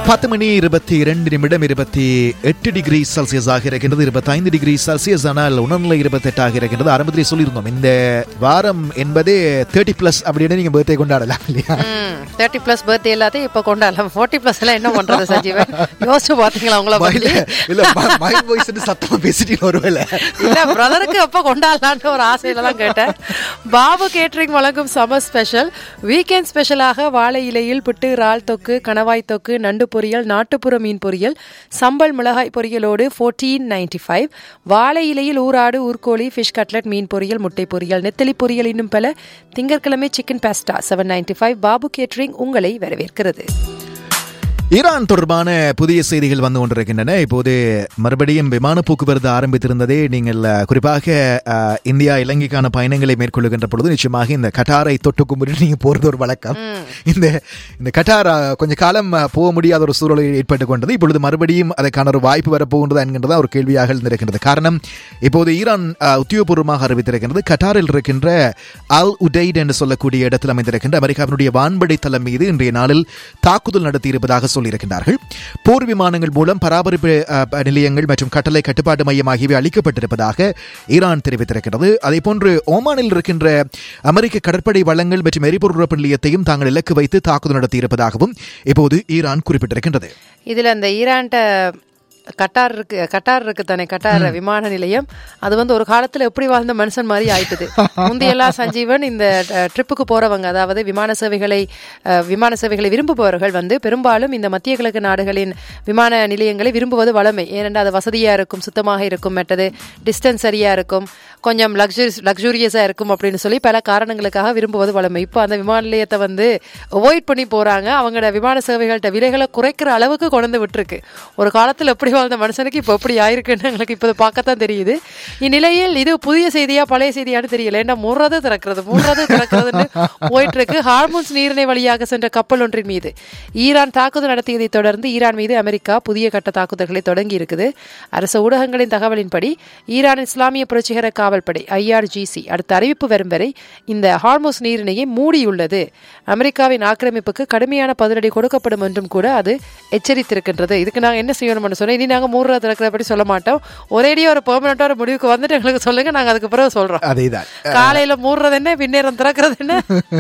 பத்து மணி இருபத்தி இரண்டு நிமிடம் இருபத்தி எட்டு டிகிரி செல்சியஸ் ஆக இருக்கின்றது இருபத்தைந்து டிகிரி செல்சியஸ் ஆனால் உணர்நிலை இருபத்தெட்டாக இருக்கின்றது ஆரம்பத்திலே சொல்லியிருந்தோம் இந்த வாரம் என்பதே தேர்ட்டி பிளஸ் அப்படின்னு நீங்க பர்த்டே கொண்டாடலாம் இல்லையா தேர்ட்டி பிளஸ் பர்த்டே எல்லாத்தையும் இப்போ கொண்டாடலாம் ஃபோர்ட்டி பிளஸ் எல்லாம் என்ன பண்றது சஞ்சீவன் யோசிச்சு பாத்தீங்களா உங்கள பத்தி இல்ல இல்ல மைண்ட் வாய்ஸ் சத்தமா பேசிட்டு ஒருவேளை இல்ல பிரதருக்கு எப்ப கொண்டாடலான்ற ஒரு ஆசையில தான் கேட்டேன் பாபு கேட்டரிங் வழங்கும் சம்மர் ஸ்பெஷல் வீக்கெண்ட் ஸ்பெஷலாக வாழை இலையில் புட்டு இறால் தொக்கு கணவாய் தொக்கு நண்டு பொரியல் நாட்டுப்புற மீன் பொரியல் சம்பல் மிளகாய் பொரியலோடு ஃபோர்டீன் நைன்டி ஃபைவ் வாழை இலையில் ஊராடு ஊர்கோழி ஃபிஷ் கட்லட் மீன் பொரியல் முட்டை பொரியல் நெத்தலி பொரியல் இன்னும் பல திங்கட்கிழமை chicken pasta seven ninety five Babu catering உங்களை வரவேற்கிறது ஈரான் தொடர்பான புதிய செய்திகள் வந்து கொண்டிருக்கின்றன இப்போது மறுபடியும் விமான போக்குவரத்து ஆரம்பித்திருந்ததே நீங்கள் அஹ், குறிப்பாக அஹ், இந்தியா இலங்கைக்கான பயணங்களை மேற்கொள்ளுகின்ற பொழுது நிச்சயமாக இந்த கட்டாரை தொட்டு கும்பிட்டு நீங்க போறது ஒரு வழக்கம் இந்த இந்த கட்டார் அஹ், கொஞ்ச காலம் அஹ், போக முடியாத ஒரு சூழலை ஏற்பட்டு கொண்டது இப்பொழுது மறுபடியும் அதற்கான ஒரு வாய்ப்பு வரப்போகின்றதா என்கின்றதா ஒரு கேள்வியாக இருந்திருக்கின்றது காரணம் இப்போது ஈரான் அஹ், உத்தியோகபூர்வமாக அறிவித்திருக்கின்றது கட்டாரில் இருக்கின்ற அல் உடைட் என்று சொல்லக்கூடிய இடத்தில் அமைந்திருக்கின்ற அமெரிக்காவினுடைய வான்படை தளம் மீது இன்றைய நாளில் தாக்குதல் நடத்தியிருப்பதாக சொல்லியிருக்கின்றார்கள் போர் விமானங்கள் மூலம் பராமரிப்பு அஹ், நிலையங்கள் மற்றும் கட்டளை கட்டுப்பாட்டு மையம் ஆகியவை அளிக்கப்பட்டிருப்பதாக ஈரான் தெரிவித்திருக்கிறது அதேபோன்று ஓமானில் இருக்கின்ற அமெரிக்க கடற்படை வளங்கள் மற்றும் எரிபொருள் உறப்பு நிலையத்தையும் தாங்கள் இலக்கு வைத்து தாக்குதல் நடத்தியிருப்பதாகவும் இப்போது ஈரான் குறிப்பிட்டிருக்கின்றது இதுல அந்த ஈரான்ட்ட கட்டார் இருக்கு கட்டார் இருக்கு தானே கட்டார் விமான நிலையம் அது வந்து ஒரு காலத்துல எப்படி வாழ்ந்த மனுஷன் மாதிரி ஆயிட்டுது முந்தையெல்லாம் சஞ்சீவன் இந்த ட்ரிப்புக்கு போறவங்க அதாவது விமான சேவைகளை அஹ், விமான சேவைகளை விரும்புபவர்கள் வந்து பெரும்பாலும் இந்த மத்திய கிழக்கு நாடுகளின் விமான நிலையங்களை விரும்புவது வளமை ஏனென்றால் அது வசதியா இருக்கும் சுத்தமாக இருக்கும் மற்றது டிஸ்டன்ஸ் சரியா இருக்கும் கொஞ்சம் லக்ஸுரி லக்ஸூரியஸா இருக்கும் அப்படின்னு சொல்லி பல காரணங்களுக்காக விரும்புவது வளமை இப்போ அந்த விமான நிலையத்தை வந்து அவாய்ட் பண்ணி போறாங்க அவங்களோட விமான சேவைகள்ட்ட விலைகளை குறைக்கிற அளவுக்கு கொண்டு விட்டுருக்கு ஒரு காலத்துல எப்படி வாழ்ந்த மனுஷனுக்கு இப்போ எப்படி ஆயிருக்குன்னு எங்களுக்கு இப்போ பார்க்கத்தான் தெரியுது இந்நிலையில் இது புதிய செய்தியா பழைய செய்தியான்னு தெரியல ஏன்னா மூன்றாவது திறக்கிறது மூன்றாவது திறக்கிறதுன்னு போயிட்டு இருக்கு ஹார்மோன்ஸ் நீரிணை வழியாக சென்ற கப்பல் ஒன்றின் மீது ஈரான் தாக்குதல் நடத்தியதை தொடர்ந்து ஈரான் மீது அமெரிக்கா புதிய கட்ட தாக்குதல்களை தொடங்கி இருக்குது அரசு ஊடகங்களின் தகவலின்படி ஈரான் இஸ்லாமிய புரட்சிகர காவல்படை ஐஆர்ஜிசி அடுத்த அறிவிப்பு வரும் வரை இந்த ஹார்மோஸ் நீரிணையை மூடியுள்ளது அமெரிக்காவின் ஆக்கிரமிப்புக்கு கடுமையான பதிலடி கொடுக்கப்படும் என்றும் கூட அது எச்சரித்திருக்கின்றது இதுக்கு நாங்க என்ன செய்யணும்னு சொன்னா இனி நாங்க மூன்று திறக்கிறபடி சொல்ல மாட்டோம் ஒரேடியா ஒரு பெர்மனண்டா ஒரு முடிவுக்கு வந்துட்டு எங்களுக்கு சொல்லுங்க நாங்க அதுக்கு பிறகு சொல்றோம் அதேதான் காலையில மூடுறது என்ன பின்னேரம் திறக்கிறது என்ன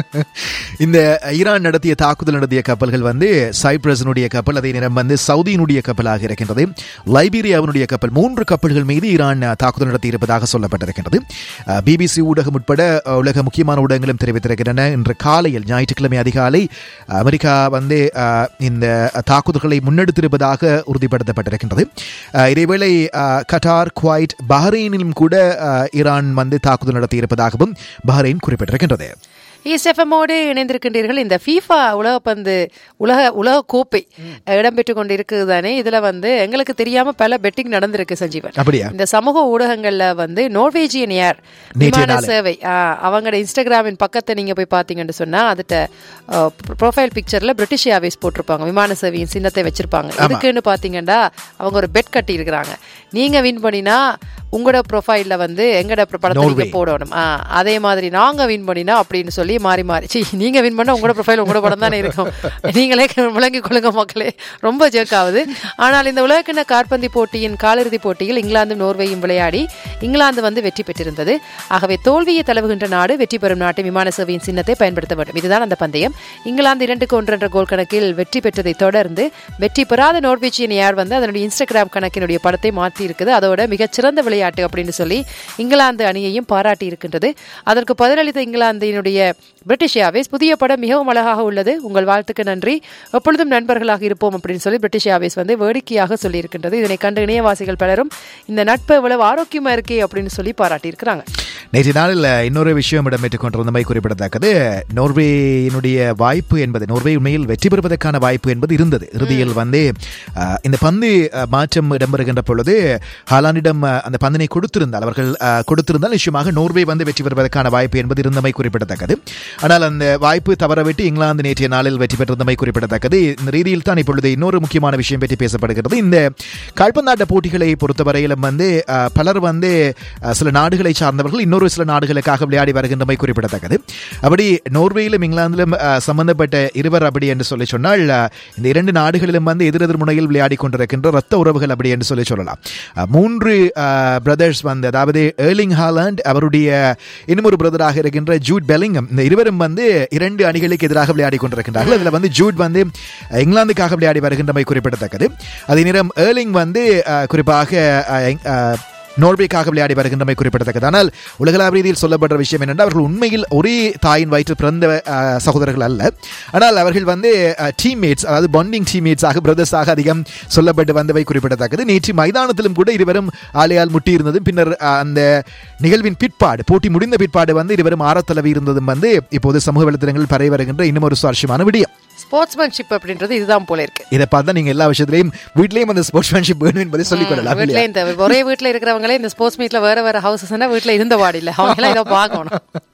இந்த ஈரான் நடத்திய தாக்குதல் நடத்திய கப்பல்கள் வந்து சைப்ரஸினுடைய கப்பல் அதே நேரம் வந்து சவுதியினுடைய கப்பலாக இருக்கின்றது லைபீரியாவினுடைய கப்பல் மூன்று கப்பல்கள் மீது ஈரான் அஹ், தாக்குதல் நடத்தி இருப்பதாக சொல்லப்பட்டிருக்கின்றது பிபிசி ஊடகம் உட்பட அஹ், உலக முக்கியமான ஊடகங்களும் தெரிவித்திருக்கின்றன இன்று காலையில் ஞாயிற்றுக்கிழமை அதிகாலை அமெரிக்கா வந்து அஹ், இந்த தாக்குதல்களை முன்னெடுத்திருப்பதாக உறுதிப்படுத்தப்பட்டிருக்கின்றது அஹ், இதேவேளை அஹ், கட்டார் குவைட் பஹ்ரைனிலும் கூட அஹ், ஈரான் வந்து தாக்குதல் நடத்தி இருப்பதாகவும் பஹ்ரைன் குறிப்பிட்டிருக்கின்றது இஎஸ்எஃப்எம்மோடு இணைந்திருக்கின்றீர்கள் இந்த ஃபீஃபா உலகப்பந்து உலக உலக கோப்பை இடம்பெற்று கொண்டு இருக்குது தானே இதுல வந்து எங்களுக்கு தெரியாம பல பெட்டிங் நடந்திருக்கு சஞ்சீவன் அப்படியா இந்த சமூக ஊடகங்கள்ல வந்து நார்வேஜியன் ஏர் நேற்றைய விமான நாள். சேவை ஆ, அவங்களோட இன்ஸ்டாகிராமின் பக்கத்தை நீங்க போய் பாத்தீங்கன்னு சொன்னா அதுட்ட ப்ரொஃபைல் பிக்சர்ல பிரிட்டிஷ் ஏர்வேஸ் போட்டிருப்பாங்க விமான சேவையின் சின்னத்தை வச்சிருப்பாங்க எதுக்குன்னு பாத்தீங்கன்னா அவங்க ஒரு பெட் கட்டி இருக்கிறாங்க நீங்க வின் பண்ணினா உங்களோட ப்ரொஃபைல்ல வந்து எங்கட படத்தை நீங்க போடணும் ஆ, அதே மாதிரி நாங்க வின் பண்ணினா அப்படின்னு சொல்லி மாறி மாறி சீ, நீங்க வின் பண்ணா உங்களோட ப்ரொஃபைல் உங்களோட படம் தானே இருக்கும் நீங்களே விளங்கிக் கொள்ளுங்க மக்களே ரொம்ப ஜெர்க் ஆகுது ஆனால் இந்த உலகக்கிண்ண காற்பந்து போட்டியின் காலிறுதி போட்டியில் இங்கிலாந்தும் நோர்வேயும் விளையாடி இங்கிலாந்து வந்து வெற்றி பெற்றிருந்தது ஆகவே தோல்வியை தழுவுகின்ற நாடு வெற்றி பெறும் நாட்டு விமான சேவையின் சின்னத்தை பயன்படுத்த வேண்டும் இதுதான் அந்த பந்தயம் இங்கிலாந்து இரண்டுக்கு ஒன்று என்ற கோல் கணக்கில் வெற்றி பெற்றதை தொடர்ந்து வெற்றி பெறாத நோர்வேஜியன் ஏர் வந்து அதனுடைய இன்ஸ்டாகிராம் கணக்கினுடைய படத்தை மாற்றி இருக்குது அதோட மிகச்சிறந்த விளையாட்டு அப்படின்னு சொல்லி இங்கிலாந்து அணியையும் பாராட்டி இருக்கின்றது அதற்கு பதிலளித்த இங்கிலாந்தினுடைய பிரிட்டிஷ் ஏர்வேஸ் புதிய படம் மிகவும் அழகாக உள்ளது உங்கள் வாழ்த்துக்கு நன்றி எப்பொழுதும் நண்பர்களாக இருப்போம் அப்படின்னு சொல்லி பிரிட்டிஷ் ஏர்வேஸ் வந்து வேடிக்கையாக சொல்லியிருக்கின்றது இதனை கண்டு இணையவாசிகள் பலரும் இந்த நட்பு எவ்வளவு ஆரோக்கியமா இருக்கே அப்படின்னு சொல்லி பாராட்டி இருக்கிறாங்க நேற்று நாளில் இன்னொரு விஷயம் இடம்பெற்றுக் கொண்டிருந்தமை குறிப்பிடத்தக்கது நோர்வேயினுடைய வாய்ப்பு என்பது நோர்வே உண்மையில் வெற்றி பெறுவதற்கான வாய்ப்பு என்பது இருந்தது இறுதியில் வந்து அஹ், இந்த பந்து அஹ், மாற்றம் இடம்பெறுகின்ற பொழுது ஹாலாண்டிடம் அஹ், அந்த பந்தினை கொடுத்திருந்தால் அவர்கள் அஹ், கொடுத்திருந்தால் நிச்சயமாக நோர்வே வந்து வெற்றி பெறுவதற்கான வாய்ப்பு என்பது இருந்தமை குறிப்பிடத்தக்கது ஆனால் அந்த வாய்ப்பு தவறவிட்டு இங்கிலாந்து நேற்றைய நாளில் வெற்றி பெற்றிருந்தமை குறிப்பிடத்தக்கது இந்த ரீதியில் தான் இப்பொழுது இன்னொரு முக்கியமான விஷயம் பற்றி பேசப்படுகிறது இந்த கால்பந்தாட்ட போட்டிகளை பொறுத்தவரையிலும் வந்து அஹ், பலர் வந்து அஹ், சில நாடுகளை சார்ந்தவர்கள் இன்னொரு இன்னொரு சில நாடுகளுக்காக விளையாடி வருகின்றமை குறிப்பிடத்தக்கது அப்படி நோர்வேயிலும் இங்கிலாந்திலும் அஹ், சம்பந்தப்பட்ட இருவர் அப்படி என்று சொல்லி சொன்னால் அஹ், இந்த இரண்டு நாடுகளிலும் வந்து எதிரெதிர் முனையில் விளையாடி கொண்டிருக்கின்ற ரத்த உறவுகள் அப்படி என்று சொல்லி சொல்லலாம் அஹ், மூன்று பிரதர்ஸ் வந்து அதாவது ஏர்லிங் ஹாலண்ட் அவருடைய இன்னும் ஒரு பிரதராக இருக்கின்ற ஜூட் பெலிங்கம் இந்த இருவரும் வந்து இரண்டு அணிகளுக்கு எதிராக விளையாடி கொண்டிருக்கின்றார்கள் அதில் வந்து ஜூட் வந்து அஹ், இங்கிலாந்துக்காக விளையாடி வருகின்றமை குறிப்பிடத்தக்கது அதே நேரம் ஏர்லிங் வந்து அஹ், குறிப்பாக அஹ், எங்- அஹ், நோர்வேக்காக விளையாடி வருகின்றமை குறிப்பிடத்தக்கது ஆனால் உலகளாவிய ரீதியில் சொல்லப்படுற விஷயம் என்னென்றால் அவர்கள் உண்மையில் ஒரே தாயின் வயிற்று பிறந்த அஹ், சகோதரர்கள் அல்ல ஆனால் அவர்கள் வந்து டீம்மேட்ஸ் அதாவது பாண்டிங் டீம்மேட்ஸாக பிரதர்ஸாக அதிகம் சொல்லப்பட்டு வந்தவை குறிப்பிடத்தக்கது நேற்று மைதானத்திலும் கூட இருவரும் ஆலையால் முட்டியிருந்ததும் பின்னர் அஹ், அந்த நிகழ்வின் பிற்பாடு போட்டி முடிந்த பிற்பாடு வந்து இருவரும் ஆரத்தளவி இருந்ததும் வந்து இப்போது சமூக வலைத்தளங்களில் பரவி வருகின்ற இன்னும் ஒரு சுவாரஸ்யமான விடியம் ஸ்போர்ட்ஸ்மேன்ஷிப் அப்படின்றது இதுதான் போல இருக்கு இதை பார்த்தா நீங்க எல்லா விஷயத்திலையும் வீட்லயும் அந்த ஸ்போர்ட்ஸ்மேன்ஷிப் வேணும் என்பதை சொல்லிக் கொள்ளலாம் வீட்ல இல்லையா? இந்த ஒரே வீட்ல இருக்கிறவங்களே இந்த ஸ்போர்ட்ஸ் மீட்ல வேற வேற ஹவுசஸ் வீட்ல இருந்த வாடி இல்ல அவங்க எல்லாம் இதை பார்க்கணும்